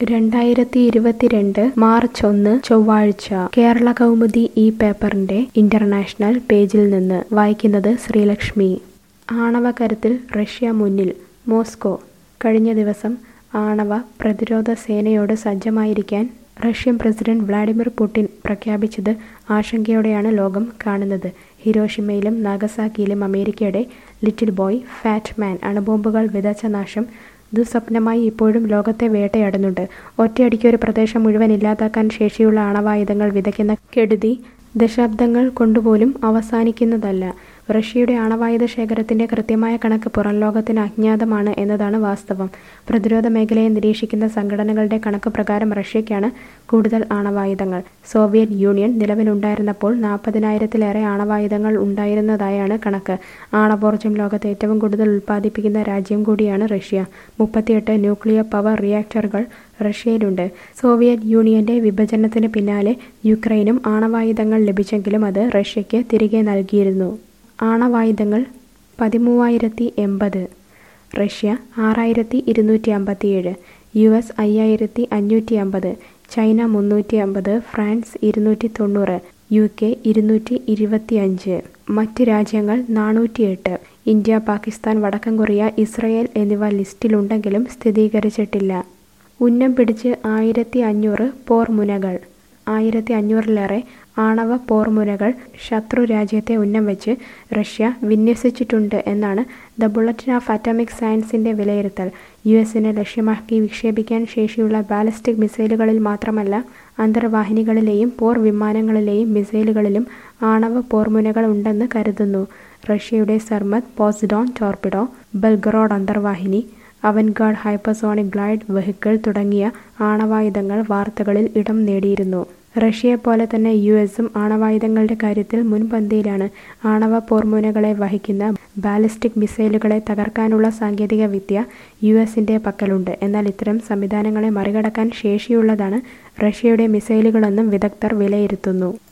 രണ്ടായിരത്തി ഇരുപത്തിരണ്ട് മാർച്ച് ഒന്ന് ചൊവ്വാഴ്ച കേരള കൗമുദി ഈ പേപ്പറിന്റെ ഇന്റർനാഷണൽ പേജിൽ നിന്ന് വായിക്കുന്നത് ശ്രീലക്ഷ്മി ആണവ കരുത്തിൽ റഷ്യ മുന്നിൽ മോസ്കോ കഴിഞ്ഞ ദിവസം ആണവ പ്രതിരോധ സേനയോട് സജ്ജമായിരിക്കാൻ റഷ്യൻ പ്രസിഡന്റ് വ്ളാഡിമിർ പുടിൻ പ്രഖ്യാപിച്ചത് ആശങ്കയോടെയാണ് ലോകം കാണുന്നത് ഹിരോഷിമയിലും നാഗസാക്കിയിലും അമേരിക്കയുടെ ലിറ്റിൽ ബോയ് ഫാറ്റ് മാൻ അണുബോംബുകൾ വിതച്ച നാശം ദുസ്വപ്നമായി ഇപ്പോഴും ലോകത്തെ വേട്ടയാടുന്നുണ്ട് ഒറ്റയടിക്ക് ഒരു പ്രദേശം മുഴുവൻ ഇല്ലാതാക്കാൻ ശേഷിയുള്ള ആണവായുധങ്ങൾ വിതയ്ക്കുന്ന കെടുതി ദശാബ്ദങ്ങൾ കൊണ്ടുപോലും അവസാനിക്കുന്നതല്ല റഷ്യയുടെ ആണവായുധ ശേഖരത്തിന്റെ കൃത്യമായ കണക്ക് പുറം ലോകത്തിന് അജ്ഞാതമാണ് എന്നതാണ് വാസ്തവം പ്രതിരോധ മേഖലയെ നിരീക്ഷിക്കുന്ന സംഘടനകളുടെ കണക്ക് പ്രകാരം റഷ്യയ്ക്കാണ് കൂടുതൽ ആണവായുധങ്ങൾ സോവിയറ്റ് യൂണിയൻ നിലവിലുണ്ടായിരുന്നപ്പോൾ നാൽപ്പതിനായിരത്തിലേറെ ആണവായുധങ്ങൾ ഉണ്ടായിരുന്നതായാണ് കണക്ക് ആണവോർജ്ജം ലോകത്ത് ഏറ്റവും കൂടുതൽ ഉൽപ്പാദിപ്പിക്കുന്ന രാജ്യം കൂടിയാണ് റഷ്യ മുപ്പത്തിയെട്ട് ന്യൂക്ലിയർ പവർ റിയാക്ടറുകൾ റഷ്യയിലുണ്ട് സോവിയറ്റ് യൂണിയന്റെ വിഭജനത്തിന് പിന്നാലെ യുക്രൈനും ആണവായുധങ്ങൾ ലഭിച്ചെങ്കിലും അത് റഷ്യയ്ക്ക് തിരികെ നൽകിയിരുന്നു ആണവായുധങ്ങൾ പതിമൂവായിരത്തി എൺപത് റഷ്യ ആറായിരത്തി ഇരുന്നൂറ്റി അമ്പത്തിയേഴ് യു എസ് അയ്യായിരത്തി അഞ്ഞൂറ്റി അമ്പത് ചൈന മുന്നൂറ്റി അമ്പത് ഫ്രാൻസ് ഇരുന്നൂറ്റി തൊണ്ണൂറ് യു കെ ഇരുന്നൂറ്റി ഇരുപത്തി അഞ്ച് മറ്റ് രാജ്യങ്ങൾ നാനൂറ്റിയെട്ട് ഇന്ത്യ പാകിസ്ഥാൻ വടക്കൻ കൊറിയ ഇസ്രയേൽ എന്നിവ ലിസ്റ്റിലുണ്ടെങ്കിലും സ്ഥിരീകരിച്ചിട്ടില്ല ഉന്നം പിടിച്ച് ആയിരത്തി അഞ്ഞൂറ് പോർമുനകൾ ആയിരത്തി അഞ്ഞൂറിലേറെ ആണവ പോർമുനകൾ ശത്രു രാജ്യത്തെ ഉന്നം വെച്ച് റഷ്യ വിന്യസിച്ചിട്ടുണ്ട് എന്നാണ് ദ ബുള്ളറ്റിൻ ഓഫ് അറ്റോമിക് സയൻസിന്റെ വിലയിരുത്തൽ യു എസിനെ ലക്ഷ്യമാക്കി വിക്ഷേപിക്കാൻ ശേഷിയുള്ള ബാലിസ്റ്റിക് മിസൈലുകളിൽ മാത്രമല്ല അന്തർവാഹിനികളിലെയും പോർ വിമാനങ്ങളിലെയും മിസൈലുകളിലും ആണവ പോർമുനകൾ ഉണ്ടെന്ന് കരുതുന്നു റഷ്യയുടെ സർമത് പോസ്ഡോൺ ടോർപിഡോ ബെൽഗറോഡ് അന്തർവാഹിനി അവൻഗാർഡ് ഹൈപ്പർസോണിക് ഗ്ലൈഡ് വെഹിക്കിൾ തുടങ്ങിയ ആണവായുധങ്ങൾ വാർത്തകളിൽ ഇടം നേടിയിരുന്നു റഷ്യയെപ്പോലെ തന്നെ യു എസും ആണവായുധങ്ങളുടെ കാര്യത്തിൽ മുൻപന്തിയിലാണ് ആണവ പോർമുനകളെ വഹിക്കുന്ന ബാലിസ്റ്റിക് മിസൈലുകളെ തകർക്കാനുള്ള സാങ്കേതിക വിദ്യ യു എസിന്റെ പക്കലുണ്ട് എന്നാൽ ഇത്തരം സംവിധാനങ്ങളെ മറികടക്കാൻ ശേഷിയുള്ളതാണ് റഷ്യയുടെ മിസൈലുകളെന്നും വിദഗ്ധർ വിലയിരുത്തുന്നു